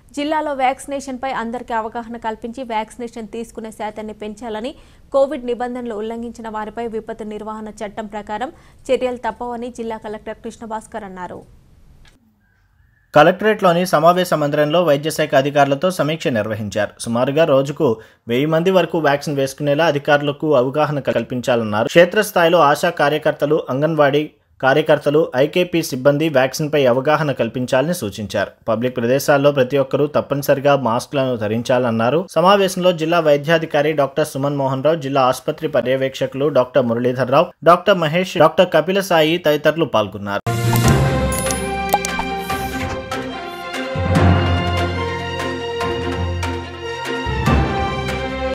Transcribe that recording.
జిల్లాలో వ్యాక్సినేషన్పై అందరికీ అవగాహన కల్పించి వ్యాక్సినేషన్ తీసుకునే శాతాన్ని పెంచాలని కోవిడ్ నిబంధనలు ఉల్లంఘించిన వారిపై విపత్తు నిర్వహణ చట్టం ప్రకారం చర్యలు తప్పవని జిల్లా కలెక్టర్ కృష్ణభాస్కర్ అన్నారు కలెక్టరేట్లోని సమావేశ మందిరంలో వైద్య శాఖ అధికారులతో సమీక్ష నిర్వహించారు సుమారుగా రోజుకు వెయ్యి మంది వరకు వ్యాక్సిన్ వేసుకునేలా అధికారులకు అవగాహన కల్పించాలన్నారు క్షేత్రస్థాయిలో ఆశా కార్యకర్తలు అంగన్వాడీ కార్యకర్తలు ఐకేపీ సిబ్బంది వ్యాక్సిన్పై అవగాహన కల్పించాలని సూచించారు పబ్లిక్ ప్రదేశాల్లో ప్రతి ఒక్కరూ తప్పనిసరిగా మాస్కులను ధరించాలన్నారు సమావేశంలో జిల్లా వైద్యాధికారి డాక్టర్ సుమన్ మోహన్ రావు జిల్లా ఆసుపత్రి పర్యవేక్షకులు doctor Muralidhar Rao doctor Mahesh doctor Kapila Sai తదితరులు పాల్గొన్నారు